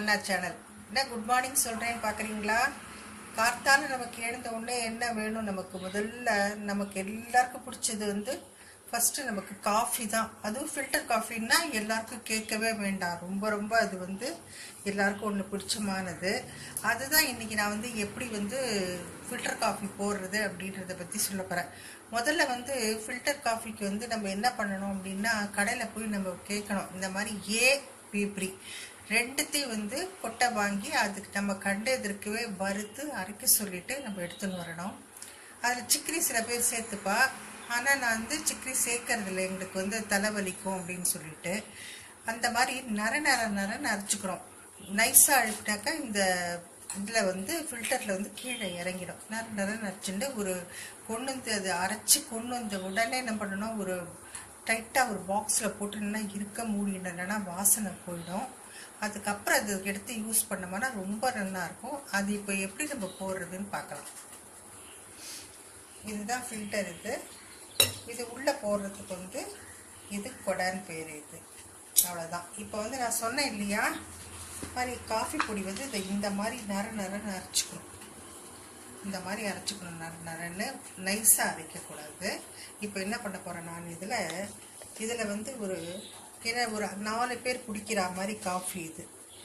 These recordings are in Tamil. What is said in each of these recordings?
அண்ணா சேனல் என்ன குட் மார்னிங் சொல்கிறேன்னு பார்க்குறீங்களா கார்த்தால நமக்கு எழுந்த உடனே என்ன வேணும் நமக்கு முதல்ல நமக்கு எல்லாருக்கும் பிடிச்சது வந்து ஃபஸ்ட்டு நமக்கு காஃபி தான் அதுவும் ஃபில்டர் காஃபின்னா எல்லாருக்கும் கேட்கவே வேண்டாம் ரொம்ப ரொம்ப அது வந்து எல்லாருக்கும் ஒன்று பிடிச்சமானது அதுதான் இன்றைக்கி நான் வந்து எப்படி வந்து ஃபில்டர் காஃபி போடுறது அப்படின்றத பற்றி சொல்ல போகிறேன் முதல்ல வந்து ஃபில்டர் காஃபிக்கு வந்து நம்ம என்ன பண்ணணும் அப்படின்னா கடையில் போய் நம்ம கேட்கணும் இந்த மாதிரி ஏ பீப்ரி ரெண்டுத்தையும் வந்து கொட்டை வாங்கி அதுக்கு நம்ம கண்டு எதிர்க்கவே வறுத்து அரைக்க சொல்லிட்டு நம்ம எடுத்துன்னு வரணும் அதில் சிக்கரி சில பேர் சேர்த்துப்பா ஆனால் நான் வந்து சிக்கரி சேர்க்கறது இல்லை எங்களுக்கு வந்து தலைவலிக்கும் அப்படின்னு சொல்லிட்டு அந்த மாதிரி நர நர நரன்னு அரைச்சிக்கிறோம் நைஸாக அழுத்தினாக்கா இந்த இதில் வந்து ஃபில்டரில் வந்து கீழே இறங்கிடும் நர நரன்னு அரைச்சிட்டு ஒரு கொண்டு வந்து அது அரைச்சி கொண்டு வந்த உடனே என்ன பண்ணணும் ஒரு டைட்டாக ஒரு பாக்ஸில் போட்டுன்னா இருக்க மூடிடணும் இல்லைன்னா வாசனை போயிடும் அதுக்கப்புறம் அது எடுத்து யூஸ் பண்ணோம்னா ரொம்ப நல்லா இருக்கும் அது இப்போ எப்படி நம்ம போடுறதுன்னு பார்க்கலாம் இதுதான் ஃபில்டர் இது இது உள்ளே போடுறதுக்கு வந்து இது கொடான்னு பேர் இது அவ்வளோதான் இப்போ வந்து நான் சொன்னேன் இல்லையா மாதிரி காஃபி பொடி வந்து இதை இந்த மாதிரி நர நரன்னு அரைச்சிக்கணும் இந்த மாதிரி அரைச்சிக்கணும் நர நரன்னு நைஸாக அரைக்கக்கூடாது இப்போ என்ன பண்ண போகிறேன் நான் இதில் இதில் வந்து ஒரு ஏன்னா ஒரு நாலு பேர் குடிக்கிற மாதிரி காஃபி இது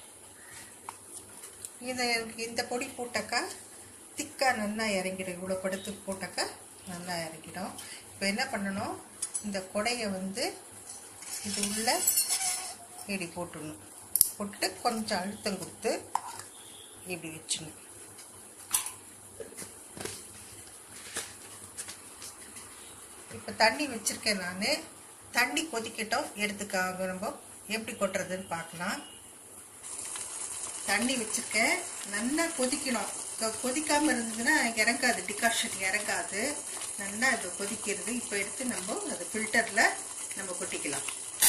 இதை இந்த பொடி போட்டாக்கா திக்காக நல்லா இறங்கிடும் இவ்வளோ படுத்து போட்டாக்கா நல்லா இறங்கிடும் இப்போ என்ன பண்ணணும் இந்த கொடையை வந்து இது உள்ள இப்படி போட்டுடணும் போட்டு கொஞ்சம் அழுத்தம் கொடுத்து இப்படி வச்சிடணும் இப்போ தண்ணி வச்சுருக்கேன் நான் தண்ணி கொதிக்கட்டும் எடுத்துக்காக நம்ம எப்படி கொட்டுறதுன்னு பார்க்கலாம் தண்ணி வச்சுருக்கேன் நல்லா கொதிக்கணும் கொதிக்காமல் இருந்ததுன்னா இறங்காது டிகாஷன் இறங்காது நல்லா இப்போ கொதிக்கிறது இப்போ எடுத்து நம்ம அது ஃபில்டரில் நம்ம கொட்டிக்கலாம்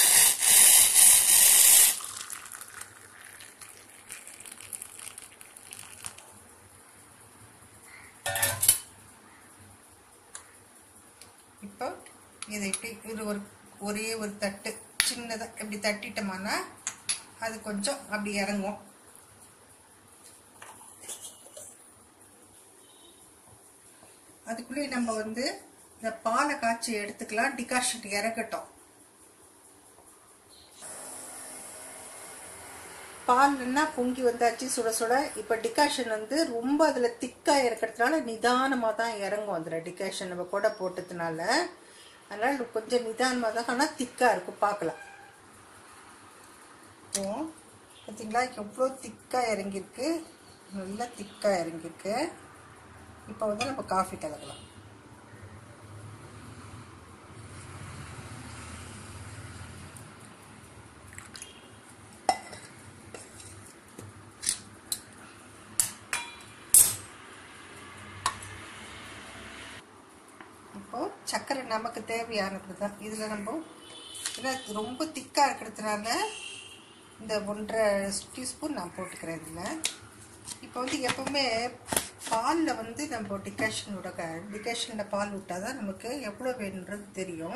இப்போ இதை இப்படி இது ஒரு ஒரே ஒரு தட்டு சின்னதாக இப்படி தட்டிட்டோம்னா அது கொஞ்சம் அப்படி இறங்கும் அதுக்குள்ளே நம்ம வந்து இந்த பாலை காய்ச்சி எடுத்துக்கலாம் டிகாஷன் இறக்கட்டும் பால்னா பொங்கி வந்தாச்சு சுட சுட இப்போ டிகாஷன் வந்து ரொம்ப அதில் திக்காக இருக்கிறதுனால நிதானமாக தான் இறங்கும் அதில் டிகாஷன் நம்ம கூட போட்டதுனால அதனால் கொஞ்சம் நிதானமாக தான் ஆனால் திக்காக இருக்கும் பார்க்கலாம் இப்போ பார்த்தீங்களா எவ்வளோ திக்காக இறங்கியிருக்கு நல்லா திக்காக இறங்கியிருக்கு இப்போ வந்து நம்ம காஃபி கலக்கலாம் இப்போ சர்க்கரை நமக்கு தேவையானது தான் இதில் நம்ம ஏன்னா ரொம்ப திக்காக இருக்கிறதுனால இந்த ஒன்றரை டீஸ்பூன் நான் போட்டுக்கிறேன் இதில் இப்போ வந்து எப்போவுமே பாலில் வந்து நம்ம டிகாஷனோட க டிகாஷனில் பால் விட்டால் தான் நமக்கு எவ்வளோ வேணுன்றது தெரியும்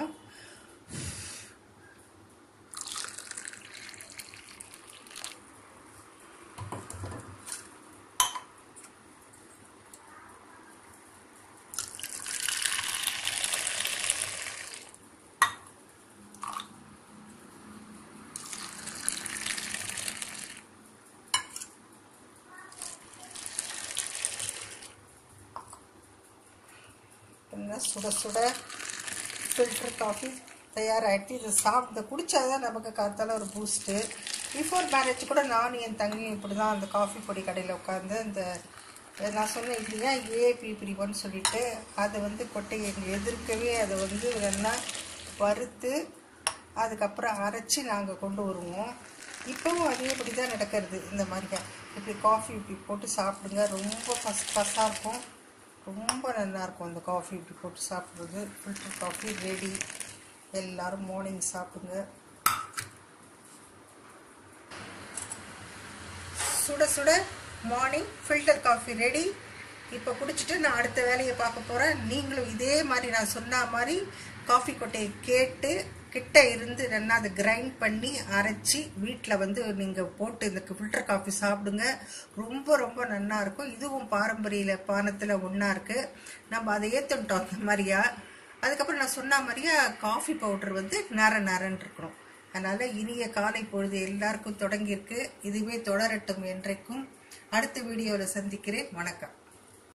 நல்லா சுட சுட ஃபில்டர் காஃபி தயாராகிட்டு இதை சாப்பிட்டு குடித்தாதான் நமக்கு காத்தால ஒரு பூஸ்ட்டு பிஃபோர் மேரேஜ் கூட நானும் என் தங்கியும் இப்படி தான் அந்த காஃபி பொடி கடையில் உட்காந்து அந்த நான் சொன்னேன் இல்லையா ஏ பி ஒன்னு சொல்லிட்டு அதை வந்து கொட்டை எங்கள் எதிர்க்கவே அதை வந்து நல்லா வறுத்து அதுக்கப்புறம் அரைச்சி நாங்கள் கொண்டு வருவோம் இப்போவும் அதேபடி தான் நடக்கிறது இந்த மாதிரி இப்படி காஃபி இப்படி போட்டு சாப்பிடுங்க ரொம்ப பஸ் பஸ்ஸாக இருக்கும் ரொம்ப நல்லாயிருக்கும் அந்த காஃபி இப்படி போட்டு சாப்பிட்றது ஃபில்டர் காஃபி ரெடி எல்லோரும் மார்னிங் சாப்பிடுங்க சுட சுட மார்னிங் ஃபில்டர் காஃபி ரெடி இப்போ குடிச்சிட்டு நான் அடுத்த வேலையை பார்க்க போகிறேன் நீங்களும் இதே மாதிரி நான் சொன்ன மாதிரி காஃபி கொட்டையை கேட்டு கிட்ட இருந்து நல்லா அதை கிரைண்ட் பண்ணி அரைச்சி வீட்டில் வந்து நீங்கள் போட்டு இந்த ஃபில்டர் காஃபி சாப்பிடுங்க ரொம்ப ரொம்ப நல்லா இருக்கும் இதுவும் பாரம்பரிய பானத்தில் ஒன்றா இருக்குது நம்ம அதை ஏற்றுட்டோம் அந்த மாதிரியா அதுக்கப்புறம் நான் சொன்ன மாதிரியா காஃபி பவுடர் வந்து நர நரன்னு இருக்கணும் அதனால இனிய காலை பொழுது எல்லாருக்கும் தொடங்கியிருக்கு இதுவே தொடரட்டும் என்றைக்கும் அடுத்த வீடியோவில் சந்திக்கிறேன் வணக்கம்